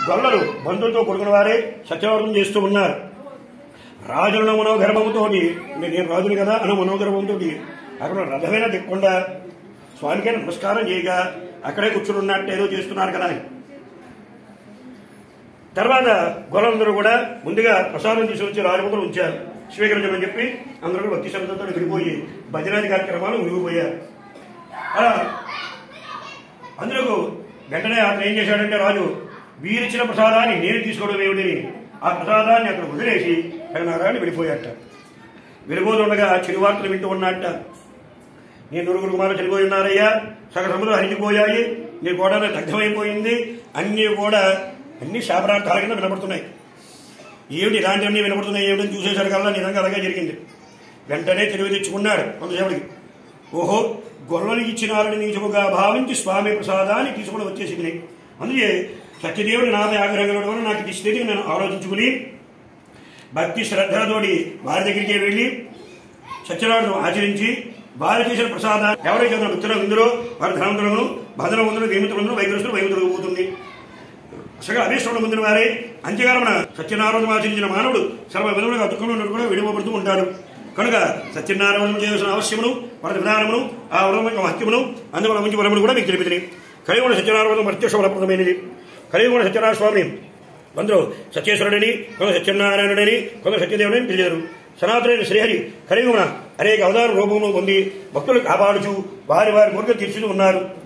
గొల్లలు బంధువులతో కొడుకున్న వారే సత్యవర్తం చేస్తూ ఉన్నారు రాజుల మనోగర్భంతోటి నేను రాజుని కదా అన్న మనోగర్భంతో అక్కడ రథమైన దిక్కుండా స్వామికి నమస్కారం చేయగా అక్కడే కూర్చుని ఉన్నట్టు ఏదో చేస్తున్నారు కదా అని. తర్వాత గొర్రెలందరూ కూడా ముందుగా ప్రసాదం తీసుకొచ్చి రాజముద్ర ఉంచారు స్వీకరించమని చెప్పి అందరూ కూడా భక్తి శ్రద్ధతో విడిపోయి భజనాది కార్యక్రమాలు ముగిపోయారు అలా అందులో వెంటనే అతను ఏం చేశాడంటే రాజు వీరిచ్చిన ప్రసాదాన్ని నేను తీసుకోవడం ఏమిటి ఆ ప్రసాదాన్ని అక్కడ వదిలేసి నారాయణ వెళ్ళిపోయాట వెళ్ళిపోతుండగా చిరువార్తలు వింటూ ఉన్నట్ట నీ నలుగురు కుమారులు చనిపోయి ఉన్నారయ్యా సగ సముద్రం హరించిపోయాయి నీ కూడా దగ్ధమైపోయింది అన్నీ కూడా అన్ని శాపరార్థాల కింద వినపడుతున్నాయి ఏమిటి ఇలాంటివన్నీ వినపడుతున్నాయి ఏమిటని చూసేసరికల్లా నిజంగా అలాగే జరిగింది వెంటనే తెలివి తెచ్చుకున్నాడు కొంతసేపటికి ఓహో గొర్రెలు ఇచ్చినారని నీచముగా భావించి స్వామి ప్రసాదాన్ని తీసుకుని వచ్చేసింది అందుకే సత్యదేవుడి నాద ఆగ్రహం వల్ల నాకు ఇది స్థితి నేను ఆలోచించుకుని భక్తి శ్రద్ధలతోటి వారి దగ్గరికి వెళ్ళి సత్యనారాయణను ఆచరించి వారు చేసిన ప్రసాదాన్ని ఎవరైతే తన మిత్రులు ఇందులో వారి ధనవంతులను భద్రవంతులు వేమితులందరూ వైద్యులు వైద్యులు పోతుంది సగ అభీష్టం పొందిన వారే అంత్యకాలమున సత్యనారాయణ ఆచరించిన మానవుడు సర్వ విధములుగా దుఃఖంలో ఉన్నట్టు కూడా విడిపోబడుతూ ఉంటాడు కనుక సత్యనారాయణ చేయాల్సిన అవశ్యమును వారి విధానమును ఆ వరం యొక్క మహత్యమును అందువల్ల మంచి వరమును కూడా మీకు తెలిపితే కలియుగ సత్యనారాయణ అత్యక్ష ఫలప్రదమైనది కలియుగ సత్యనారాయణ స్వామి కొందరు సత్యేశ్వరుడని కొందరు సత్యనారాయణుడని కొందరు సత్యదేవుడని పిలిచారు సనాతనైన శ్రీహరి కలియుగమున అనేక అవతార రూపమును పొంది భక్తులు కాపాడుచు వారి వారి కోరికలు తీర్చుతూ ఉన్నారు